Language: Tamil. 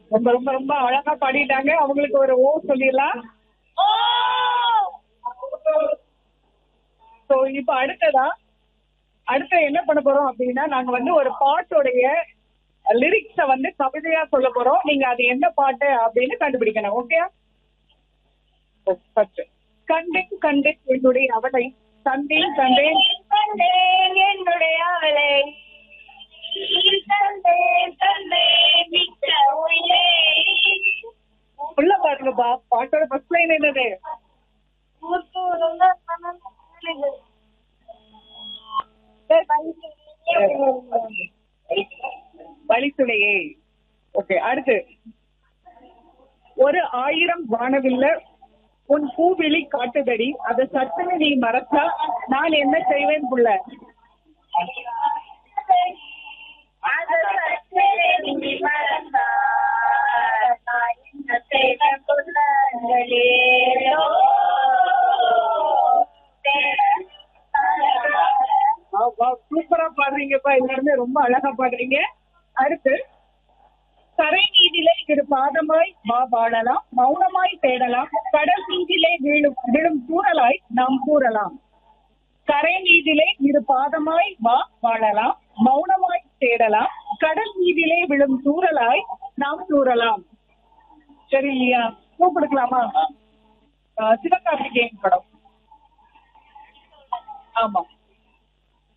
ரொம்ப ரொம்ப ரொம்ப அழகா பாடிட்டாங்க அவங்களுக்கு ஒரு ஓ சொல்லிடலாம் சோ இப்ப அடுத்ததா அடுத்து என்ன பண்ண போறோம் அப்படின்னா நாங்க வந்து ஒரு பாட்டோடைய லிரிக்ஸ வந்து கவிதையா சொல்ல போறோம் நீங்க அது என்ன பாட்டு அப்படின்னு கண்டுபிடிக்கணும் ஓகே ஃபர்ஸ்ட் கண்டேன் கண்டேன் என்னுடைய அவளை கண்டேன் கண்டேன் கண்டேன் என்னுடைய அவளை தந்தேன் தந்தேன் மிக்க உயிரே உள்ள பாருங்கப்பா பாட்டோட ஃபர்ஸ்ட் லைன் என்னது முத்தூருங்க மனம் குளிரு. வழித்துணையே ஓகே அடுத்து ஒரு ஆயிரம் வானவில்ல உன் பூவிழி காட்டுதடி அதை சட்டுன்னு நீ மறைச்சா நான் என்ன செய்வேன் புள்ள அதை சற்றே நீ மறந்தால் நான் என்ன செய்வேன் புலங்களேலோ. சூப்பரா பாடுறீங்கப்பா எல்லாருமே ரொம்ப அழகா பாடுறீங்க அடுத்து கரை நீதிலே இரு பாதமாய் வா வாழலாம் மௌனமாய் தேடலாம் கடல் நீதிலே வீழும் விழும் தூறலாய் நாம் கூறலாம் கரை நீதிலே இரு பாதமாய் வா வாழலாம் மௌனமாய் தேடலாம் கடல் நீதிலே விழும் தூறலாய் நாம் கூறலாம் சரி இல்லையா கூப்பிடுக்கலாமா ஆஹ் சிவகார்த்திகேயன் படம் ஆமா